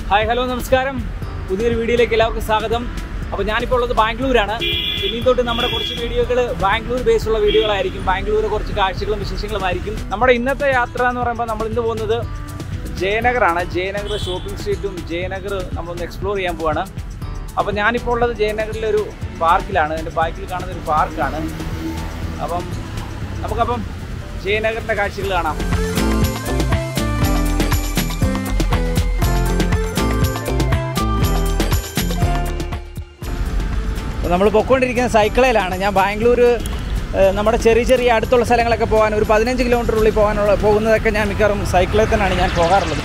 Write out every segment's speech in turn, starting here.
Hi hello നമസ്കാരം പുതിയൊരു വീഡിയോയിലേക്ക് എല്ലാവർക്കും സ്വാഗതം അപ്പോൾ ഞാനിപ്പോൾ ഉള്ളത് ബാംഗ്ലൂരാണ് ഇനി തൊട്ട് നമ്മുടെ കുറച്ച് വീഡിയോകൾ ബാംഗ്ലൂർ ബേസ് ഉള്ള വീഡിയോകളായിരിക്കും ബാംഗ്ലൂർ കുറച്ച് കാഴ്ചകളും വിശേഷങ്ങളുമായിരിക്കും നമ്മുടെ ഇന്നത്തെ യാത്ര എന്ന് പറയുമ്പോൾ നമ്മൾ ഇന്ന് പോകുന്നത് ജയനഗറാണ് ജയനഗർ ഷോപ്പിംഗ് സ്ട്രീറ്റും ജയനഗർ നമ്മളൊന്ന് എക്സ്പ്ലോർ ചെയ്യാൻ പോവാണ് അപ്പോൾ ഞാനിപ്പോൾ ഉള്ളത് ജയനഗറിലെ ഒരു പാർക്കിലാണ് എൻ്റെ ബാക്കിൽ കാണുന്ന ഒരു പാർക്കാണ് അപ്പം നമുക്കപ്പം ജയനഗറിൻ്റെ കാഴ്ചകൾ കാണാം നമ്മൾ പൊയ്ക്കൊണ്ടിരിക്കുന്ന സൈക്കിളിലാണ് ഞാൻ ബാംഗ്ലൂർ ഏഹ്, നമ്മുടെ ചെറിയ ചെറിയ അടുത്തുള്ള സ്ഥലങ്ങളൊക്കെ പോകാൻ ഒരു പതിനഞ്ച് കിലോമീറ്റർ ഉള്ളിൽ പോകാനുള്ള പോകുന്നതൊക്കെ ഞാൻ മിക്കവാറും സൈക്കിളിൽ തന്നെയാണ് ഞാൻ പോകാറുള്ളത്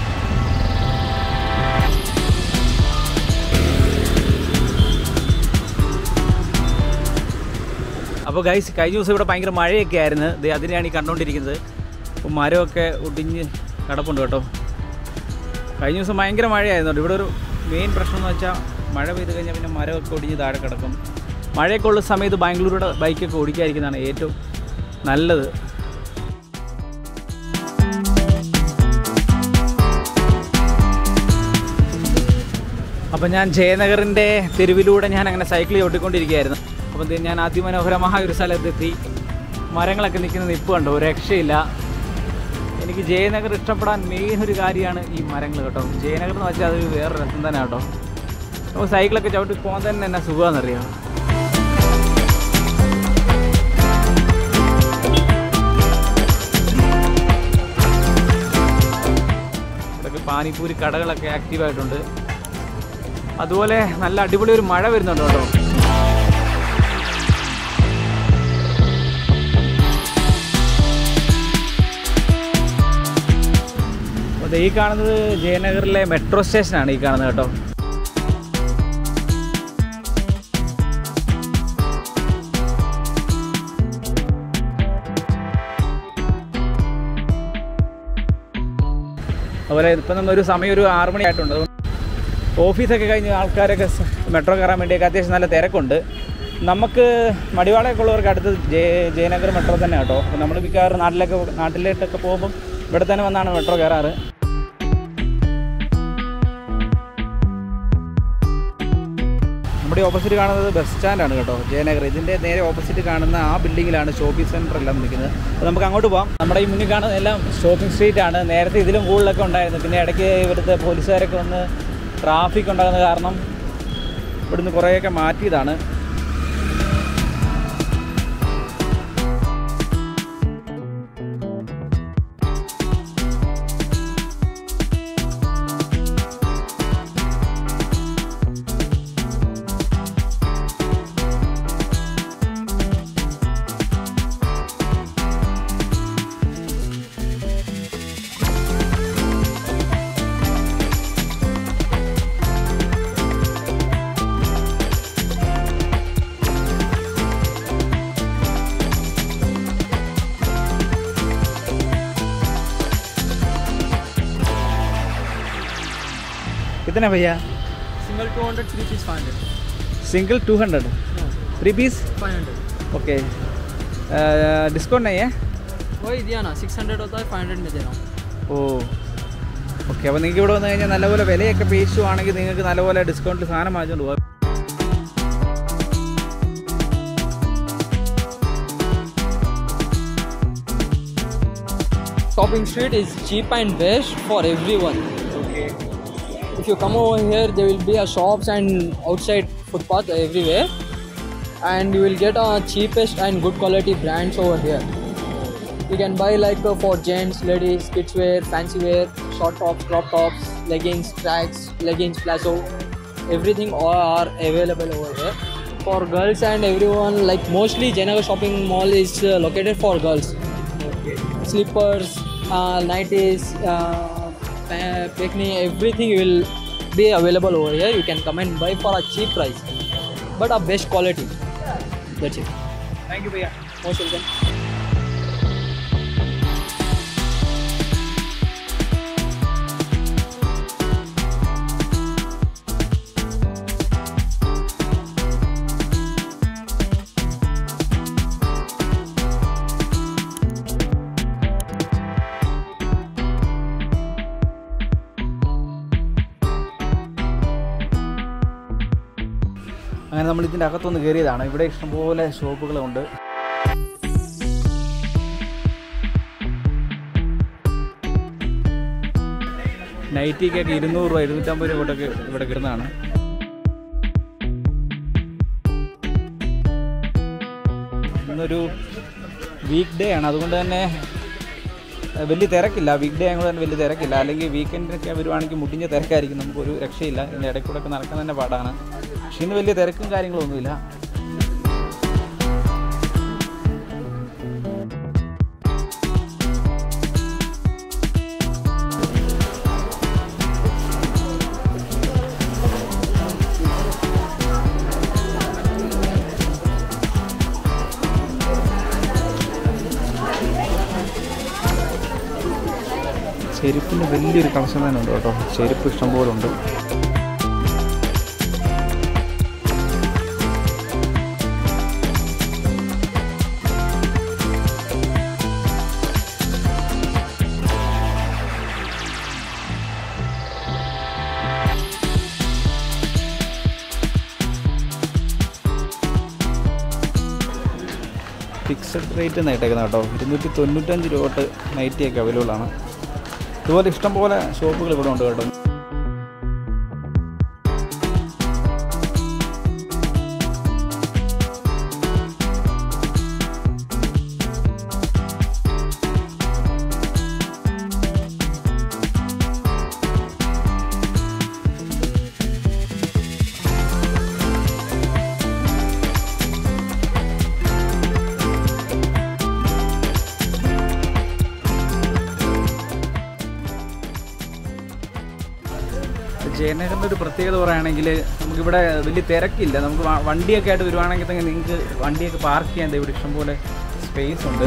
അപ്പോൾ ഗൈസ് കഴിഞ്ഞ ദിവസം ഇവിടെ ഭയങ്കര മഴയൊക്കെ ആയിരുന്നു ദേ അതിനെയാണ് ഈ കണ്ടുകൊണ്ടിരിക്കുന്നത് അപ്പോൾ മരമൊക്കെ ഒടിഞ്ഞ് കിടപ്പുണ്ട് കേട്ടോ കഴിഞ്ഞ ദിവസം ഭയങ്കര മഴയായിരുന്നു കേട്ടോ. ഇവിടെ ഒരു മെയിൻ പ്രശ്നം എന്ന് വെച്ചാൽ മഴ പെയ്ത് കഴിഞ്ഞാൽ പിന്നെ മരമൊക്കെ ഒടിഞ്ഞ് താഴെ കിടക്കും മഴയൊക്കെ ഉള്ള സമയത്ത് ബാംഗ്ലൂരുടെ ബൈക്കൊക്കെ ഓടിക്കാതിരിക്കുന്നതാണ് ഏറ്റവും നല്ലത് അപ്പം ഞാൻ ജയനഗറിൻ്റെ തെരുവിലൂടെ ഞാൻ അങ്ങനെ സൈക്കിൾ ചവിട്ടിക്കൊണ്ടിരിക്കുകയായിരുന്നു അപ്പം ദേ ഞാൻ അതിമനോഹരമായ ഒരു സ്ഥലത്തെത്തി മരങ്ങളൊക്കെ നിൽക്കുന്ന നിപ്പ് കണ്ടോ ഒരു രക്ഷയില്ല എനിക്ക് ജയനഗർ ഇഷ്ടപ്പെടാൻ മെയിൻ ഒരു കാര്യമാണ് ഈ മരങ്ങൾ കേട്ടോ ജയനഗർ എന്ന് വെച്ചാൽ അത് വേറെ രസം തന്നെ കേട്ടോ അപ്പോൾ സൈക്കിളൊക്കെ ചവിട്ടി പോകാൻ തന്നെ എന്നാ സുഖമാണെന്നറിയാം ഇവിടെയൊക്കെ പാനിപ്പൂരി കടകളൊക്കെ ആക്റ്റീവായിട്ടുണ്ട് അതുപോലെ നല്ല അടിപൊളി ഒരു മഴ വരുന്നുണ്ട് കേട്ടോ അപ്പോൾ ദേ ഈ കാണുന്നത് ജയനഗറിലെ മെട്രോ സ്റ്റേഷനാണ് ഈ കാണുന്നത് കേട്ടോ അതുപോലെ ഇപ്പം നമ്മൊരു സമയം ഒരു ആറ് മണി ആയിട്ടുണ്ട് അതുകൊണ്ട് ഓഫീസൊക്കെ കഴിഞ്ഞ് ആൾക്കാരൊക്കെ സ- മെട്രോ കയറാൻ വേണ്ടിയൊക്കെ അത്യാവശ്യം നല്ല തിരക്കുണ്ട് നമുക്ക് മടിവാളയൊക്കെ ഉള്ളവർക്ക് അടുത്ത് ജയ ജയനഗർ മെട്രോ തന്നെ കേട്ടോ അപ്പോൾ നമ്മൾ മിക്കവാറും നാട്ടിലൊക്കെ നാട്ടിലേട്ടൊക്കെ പോകുമ്പം ഇവിടെ തന്നെ വന്നാണ് മെട്രോ കയറാറ് നമ്മുടെ ഓപ്പോസിറ്റ് കാണുന്നത് ബസ് സ്റ്റാൻഡാണ് കേട്ടോ ജയനഗർ ഇതിൻ്റെ നേരെ ഓപ്പോസിറ്റ് കാണുന്ന ആ ബിൽഡിങ്ങിലാണ് ഷോപ്പിംഗ് സെൻറ്റർ എല്ലാം നിൽക്കുന്നത് അപ്പോൾ നമുക്ക് അങ്ങോട്ട് പോകാം നമ്മുടെ ഈ മുന്നിൽ കാണുന്ന എല്ലാം ഷോപ്പിംഗ് സ്ട്രീറ്റ് ആണ് നേരത്തെ ഇതിലും കൂടുതലൊക്കെ ഉണ്ടായിരുന്നു പിന്നെ ഇടയ്ക്ക് ഇവിടുത്തെ പോലീസുകാരൊക്കെ വന്ന് ട്രാഫിക് ഉണ്ടാകുന്ന കാരണം ഇവിടുന്ന് കുറേയൊക്കെ മാറ്റിയതാണ് कितने भैया Single 200, three piece 500. Single two hundred No, three piece 500. Okay discount नहीं है वही दिया ना 600 होता है 500 में दे रहा हूँ ഓ ഓക്കെ അപ്പോൾ നിങ്ങൾക്ക് ഇവിടെ വന്നു കഴിഞ്ഞാൽ നല്ലപോലെ വിലയൊക്കെ പേശുവാണെങ്കിൽ നിങ്ങൾക്ക് നല്ലപോലെ ഡിസ്കൗണ്ടിൽ സാധനം വാങ്ങിച്ചുകൊണ്ട് പോകാം Shopping street is cheap and best for everyone. Okay If you come over here, there will be a shops and outside footpath everywhere, and you will get a cheapest and good quality brands over here. You can buy like uh, for gents, ladies, kids wear, fancy wear, short tops, crop tops, leggings, tracks, leggings, plazo, everything all are available over here. For girls and everyone, like mostly Janagar shopping mall is uh, located for girls. Slippers, uh, nighties, uh, pa- picnic, everything will be available over here. You can come and buy for a cheap price, but a best quality. That's it. Thank you ഭയ്യ Most welcome. അങ്ങനെ നമ്മൾ ഇതിൻ്റെ അകത്തൊന്ന് കയറിയതാണ് ഇവിടെ ഇഷ്ടംപോലെ ഷോപ്പുകളുണ്ട് നൈറ്റിക്കൊക്കെ ഇരുന്നൂറ് രൂപ ഇരുന്നൂറ്റമ്പത് രൂപ തൊട്ടൊക്കെ ഇവിടെ കിട്ടുന്നതാണ് ഇന്നൊരു വീക്ക് ഡേ ആണ് അതുകൊണ്ട് തന്നെ ഏഹ്, വലിയ തിരക്കില്ല വീക്ക് ഡേ ആയതുകൊണ്ട് തന്നെ വലിയ തിരക്കില്ല അല്ലെങ്കിൽ വീക്കെൻഡിനൊക്കെ വരുവാണെങ്കിൽ മുടിഞ്ഞ തിരക്കായിരിക്കും നമുക്കൊരു രക്ഷയില്ല ഇതിൻ്റെ ഇടയ്ക്കൂടെ ഒക്കെ നടക്കാൻ തന്നെ പാടാണ് പക്ഷേ ഇന്ന് വലിയ തിരക്കും കാര്യങ്ങളൊന്നുമില്ല ചെരുപ്പിന് വലിയൊരു കളക്ഷൻ തന്നെ ഉണ്ട് കേട്ടോ ചെരുപ്പ് ഇഷ്ടംപോലെ ഉണ്ട് ഫിക്സഡ് റേറ്റ് എന്ന് ഇട്ടേക്കുന്നത് കേട്ടോ ഇരുന്നൂറ്റി തൊണ്ണൂറ്റഞ്ച് രൂപ തൊട്ട് നൈറ്റിയൊക്കെ അവൈലബിൾ ആണ് ഇതുപോലെ ഇഷ്ടംപോലെ ഷോപ്പുകൾ ഇവിടെ ഉണ്ട് കേട്ടോ ജയനഗറിൻ്റെ ഒരു പ്രത്യേകത പറയുകയാണെങ്കിൽ നമുക്കിവിടെ വലിയ തിരക്കില്ല നമുക്ക് വ- വണ്ടിയൊക്കെ ആയിട്ട് വരുവാണെങ്കിൽ തന്നെ നിങ്ങൾക്ക് വണ്ടിയൊക്കെ പാർക്ക് ചെയ്യാൻ ദേ ഇവിടെ ഇഷ്ടംപോലെ സ്പേസ് ഉണ്ട്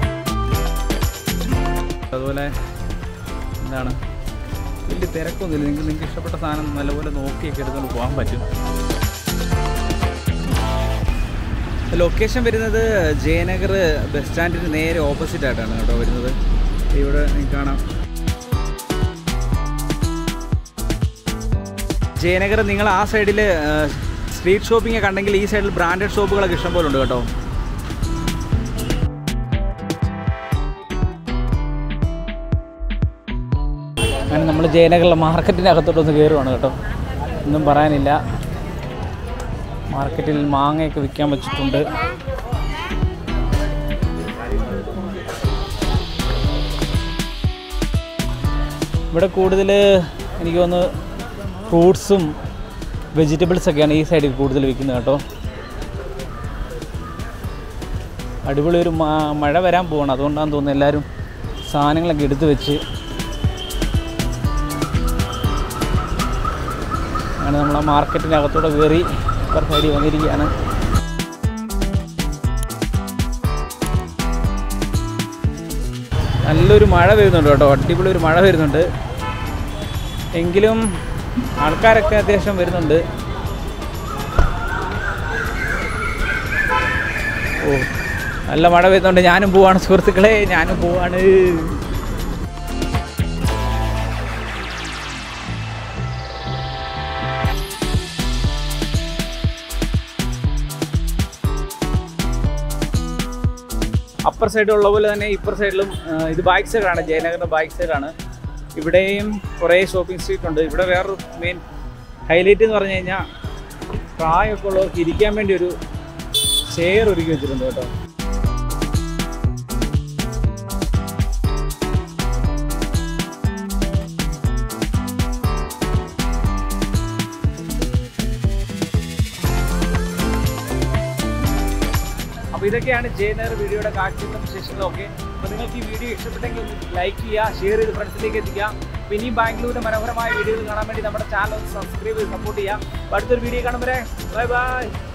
അതുപോലെ എന്താണ് വലിയ തിരക്കൊന്നുമില്ല നിങ്ങൾക്ക് നിങ്ങൾക്ക് ഇഷ്ടപ്പെട്ട സാധനം നല്ലപോലെ നോക്കിയൊക്കെ എടുത്തുകൊണ്ട് പോകാൻ പറ്റും ലൊക്കേഷൻ വരുന്നത് ജയനഗർ ബസ് സ്റ്റാൻഡിന് നേരെ ഓപ്പോസിറ്റ് ആയിട്ടാണ് കേട്ടോ വരുന്നത് ഇവിടെ നിങ്ങൾക്ക് കാണാം ജയനഗർ നിങ്ങൾ ആ സൈഡിൽ സ്ട്രീറ്റ് ഷോപ്പിംഗ് കണ്ടെങ്കിൽ ഈ സൈഡിൽ ബ്രാൻഡഡ് ഷോപ്പുകളൊക്കെ ഇഷ്ടംപോലെ ഉണ്ട് കേട്ടോ അങ്ങനെ നമ്മൾ ജയനഗറിലെ മാർക്കറ്റിൻ്റെ അകത്തോട്ടൊന്ന് കയറുവാണ് കേട്ടോ ഒന്നും പറയാനില്ല മാർക്കറ്റിൽ മാങ്ങയൊക്കെ വിൽക്കാൻ വെച്ചിട്ടുണ്ട് ഇവിടെ കൂടുതൽ എനിക്ക് തോന്നുന്നു ഫ്രൂട്ട്സും വെജിറ്റബിൾസൊക്കെയാണ് ഈ സൈഡിൽ കൂടുതൽ വിൽക്കുന്നത് കേട്ടോ അടിപൊളി ഒരു മ- മഴ വരാൻ പോവാണ് അതുകൊണ്ടാണെന്ന് തോന്നുന്നു എല്ലാവരും സാധനങ്ങളൊക്കെ എടുത്തു വെച്ച് അങ്ങനെ നമ്മൾ ആ മാർക്കറ്റിൻ്റെ അകത്തൂടെ കയറി ഇപ്പുറ സൈഡിൽ വന്നിരിക്കുകയാണ് നല്ലൊരു മഴ വരുന്നുണ്ട് കേട്ടോ അടിപൊളി ഒരു മഴ വരുന്നുണ്ട് എങ്കിലും ആൾക്കാരൊക്കെ അത്യാവശ്യം വരുന്നുണ്ട് ഓ നല്ല മഴ വരുന്നുണ്ട് ഞാനും പോവാണ് സുഹൃത്തുക്കളെ ഞാനും പോവാണ് അപ്പർ സൈഡ് ഉള്ള പോലെ തന്നെ ഇപ്പർ സൈഡിലും ആ, ഇത് ബാക്ക് സൈഡാണ് ജയനഗറിൻ്റെ ബാക്ക് സൈഡാണ് ഇവിടെയും കുറേ ഷോപ്പിംഗ് സ്ട്രീറ്റ് ഉണ്ട് ഇവിടെ വേറൊരു മെയിൻ ഹൈലൈറ്റ് എന്ന് പറഞ്ഞു കഴിഞ്ഞാൽ പ്രായമൊക്കെ ഉള്ളവർക്ക് ഇരിക്കാൻ വേണ്ടി ഒരു ചെയർ ഒരുക്കി വെച്ചിട്ടുണ്ട് കേട്ടോ അപ്പോൾ ഇതൊക്കെയാണ് ജയനഗർ വീഡിയോയുടെ കാഴ്ചകളും വിശേഷങ്ങളും ഒക്കെ അപ്പോൾ നിങ്ങൾക്ക് ഈ വീഡിയോ ഇഷ്ടപ്പെട്ടെങ്കിൽ ഒന്ന് ലൈക്ക് ചെയ്യുക ഷെയർ ചെയ്ത് ഫ്രണ്ട്സിലേക്ക് എത്തിക്കുക അപ്പോൾ ഇനിയും ബാംഗ്ലൂരിൻ്റെ മനോഹരമായ വീഡിയോകൾ കാണാൻ വേണ്ടി നമ്മുടെ ചാനൽ ഒന്ന് സബ്സ്ക്രൈബ് ചെയ്ത് സപ്പോർട്ട് ചെയ്യുക അപ്പോൾ അടുത്തൊരു വീഡിയോ കാണുമ്പോൾ ബൈ ബൈ